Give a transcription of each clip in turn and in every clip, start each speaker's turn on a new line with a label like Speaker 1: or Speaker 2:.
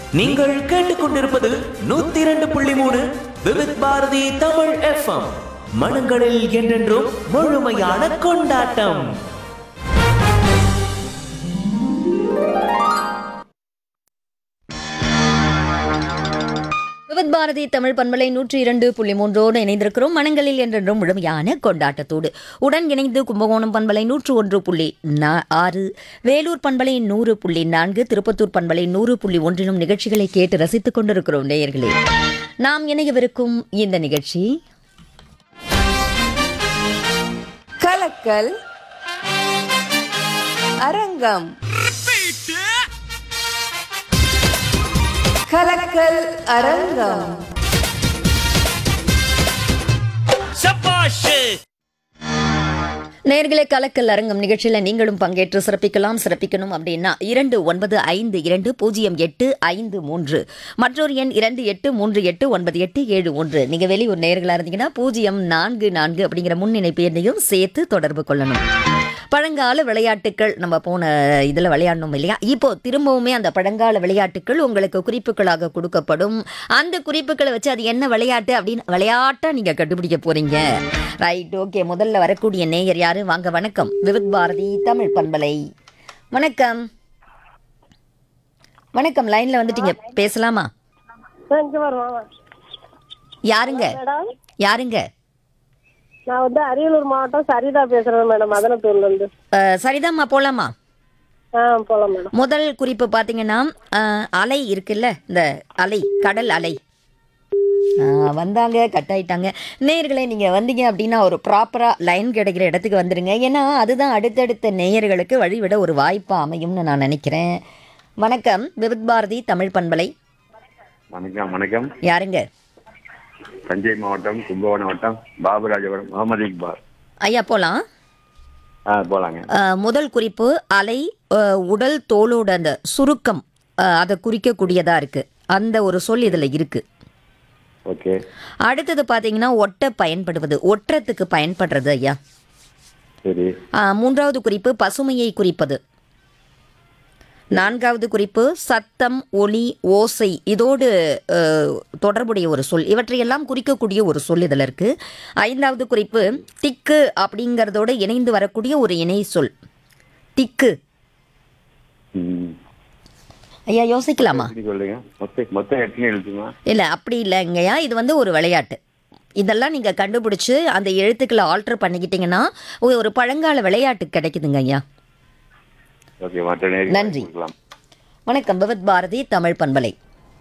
Speaker 1: நீங்கள் கேட்டுக்கொண்டிருப்பது நூத்தி இரண்டு புள்ளி மூணு விவித் பாரதி தமிழ் எஃப்எம் மனங்களில் என்றென்றும் முழுமையான கொண்டாட்டம்
Speaker 2: விவத் பாரதி தமிழ் பண்பலை நூற்றி இரண்டு புள்ளி மூன்றோடு இணைந்திருக்கிறோம் மனங்களில் என்றென்றும் முழுமையான கொண்டாட்டத்தோடு உடன் இணைந்து கும்பகோணம் பண்பலை நூற்று ஒன்று புள்ளி நா- ஆறு வேலூர் பண்பலை நூறு புள்ளி நான்கு திருப்பத்தூர் பண்பலை நூறு புள்ளி ஒன்றிலும் நிகழ்ச்சிகளை கேட்டு ரசித்துக் கொண்டிருக்கிறோம் நேயர்களே நாம் இணையவிருக்கும் இந்த நிகழ்ச்சி
Speaker 3: கலக்கல் அரங்கம் கலக்கல் அரங்கம்
Speaker 2: நேர்களே கலக்கல் அரங்கம் நிகழ்ச்சியில் நீங்களும் பங்கேற்று சிறப்பிக்கலாம் சிறப்பிக்கணும் அப்படின்னா இரண்டு ஒன்பது ஐந்து இரண்டு பூஜ்ஜியம் எட்டு ஐந்து மூன்று மற்றொரு எண் இரண்டு எட்டு மூன்று எட்டு ஒன்பது எட்டு ஏழு ஒன்று நீங்கள் வெளியூர் நேர்களாக இருந்தீங்கன்னா பூஜ்ஜியம் நான்கு நான்கு அப்படிங்கிற முன்னிணைப்பு எண்ணையும் சேர்த்து தொடர்பு கொள்ளணும் பழங்கால விளையாட்டுக்கள் நம்ம போன இதில் விளையாடணும் இல்லையா இப்போ திரும்பவுமே அந்த பழங்கால விளையாட்டுக்கள் உங்களுக்கு குறிப்புகளாக கொடுக்கப்படும் அந்த குறிப்புகளை வச்சு அது என்ன விளையாட்டு அப்படின்னு விளையாட்டை நீங்கள் கண்டுபிடிக்க போறீங்க ரைட் ஓகே முதல்ல வரக்கூடிய நேயர் யாரு வாங்க வணக்கம் விவித் பாரதி தமிழ் பண்பலை வணக்கம் வணக்கம் லைன்ல வந்துட்டீங்க பேசலாமா
Speaker 4: இங்க வருவோம்
Speaker 2: யாருங்க
Speaker 4: மேடம்
Speaker 2: யாருங்க
Speaker 4: நான் வந்து அரியலூர் மாவட்டம் சரிதா பேசுறேன் மேடம் மதனத்தூர்ல இருந்து
Speaker 2: அஹ், சரிதாம்மா போலாமா
Speaker 4: ஆ போலாம் மேடம்
Speaker 2: முதல் குறிப்பு பார்த்தீங்கன்னா அஹ், அலை இருக்குல்ல இந்த அலை கடல் அலை ஆ, வந்தாங்க கட் ஆயிட்டாங்க நேயர்களே நீங்கள் வந்தீங்க அப்படின்னா ஒரு ப்ராப்பராக லைன் கிடைக்கிற இடத்துக்கு வந்துடுங்க ஏன்னா அதுதான் அடுத்தடுத்த நேயர்களுக்கு வழிவிட ஒரு வாய்ப்பாக அமையும்னு நான் நினைக்கிறேன் வணக்கம் விவித் பாரதி தமிழ் பண்பலை
Speaker 5: வணக்கம் வணக்கம்
Speaker 2: யாருங்க
Speaker 5: தஞ்சை மாவட்டம் கும்பகோணம் மாவட்டம் பாபுராஜபுரம் முகமது இக்பால்
Speaker 2: ஐயா போகலாம்
Speaker 5: ஆ போலாங்க
Speaker 2: முதல் குறிப்பு அலை அ, உடல் தோலோட அந்த சுருக்கம் அ, அதை குறிக்கக்கூடியதாக இருக்குது அந்த ஒரு சொல் இதில் இருக்குது
Speaker 5: ஓகே
Speaker 2: அடுத்தது பார்த்தீங்கன்னா ஒட்ட பயன்படுவது ஒற்றத்துக்கு பயன்படுறது ஐயா
Speaker 5: சரி
Speaker 2: ஆ, மூன்றாவது குறிப்பு பசுமையை குறிப்பது நான்காவது குறிப்பு சத்தம் ஒளி ஓசை இதோடு அ, தொடர்புடைய ஒரு சொல் இவற்றையெல்லாம் குறிக்கக்கூடிய ஒரு சொல் இதில் இருக்கு ஐந்தாவது குறிப்பு திக்கு அப்படிங்கிறதோட இணைந்து வரக்கூடிய ஒரு இணை சொல் திக்கு
Speaker 5: ம்
Speaker 2: ஐயா யோசிக்கலாமா
Speaker 5: எப்படி சொல்லுங்க மொத்தம் மொத்தம் எத்தனை எழுத்துமா
Speaker 2: இல்லை அப்படி இல்லைங்கய்யா இது வந்து ஒரு விளையாட்டு இதெல்லாம் நீங்கள் கண்டுபிடிச்சு அந்த எழுத்துக்களை ஆல்டர் பண்ணிக்கிட்டீங்கன்னா ஒரு ஒரு பழங்கால விளையாட்டு கிடைக்குதுங்க ஐயா
Speaker 5: ஓகே மற்ற நேரம்
Speaker 2: நன்றி.
Speaker 5: கொடுக்கலாம்
Speaker 2: வணக்கம் பகவத் பாரதி தமிழ் பண்பலை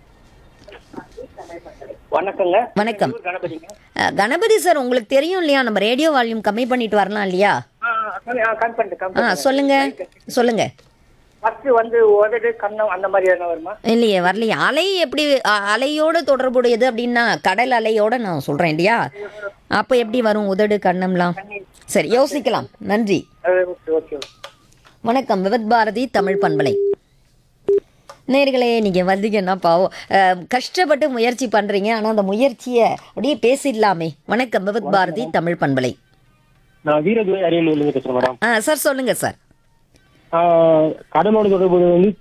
Speaker 6: வணக்கங்க
Speaker 2: வணக்கம்
Speaker 6: கணபதிங்க
Speaker 2: அஹ், கணபதி சார் உங்களுக்கு தெரியும் இல்லையா நம்ம ரேடியோ வால்யூம் கம்மி பண்ணிட்டு வரலாம் இல்லையா
Speaker 6: ஆ கம் பண்ணிட்டு கம்
Speaker 2: ஆ சொல்லுங்க சொல்லுங்க
Speaker 6: ஃபர்ஸ்ட் வந்து உதடு கண்ணம் அந்த மாதிரி எதனா வருமா
Speaker 2: இல்லையே வரலையே அலை எப்படி அ- அலையோட தொடர்புடையது அப்படின்னா கடல் அலையோட நான் சொல்றேன் இல்லையா அப்போ எப்படி வரும் உதடு கண்ணம்லாம் சரி யோசிக்கலாம் நன்றி
Speaker 6: ஓகே ஓகே
Speaker 2: வணக்கம் விவத் பாரதி தமிழ் பண்பலை நேர்களே நீங்கள் வந்தீங்கன்னா பாவம் அஹ், கஷ்டப்பட்டு முயற்சி பண்ணுறீங்க ஆனால் அந்த முயற்சியை அப்படியே பேசிடலாமே வணக்கம் விவத் பாரதி தமிழ் பண்பலை
Speaker 7: நான் வீரதுரை அரியலூர்ல இருந்து பேசுறேன் மேடம்
Speaker 2: ஆ சார் சொல்லுங்கள் சார்
Speaker 7: ஆஹ் கடலோட தொடர்பு வந்து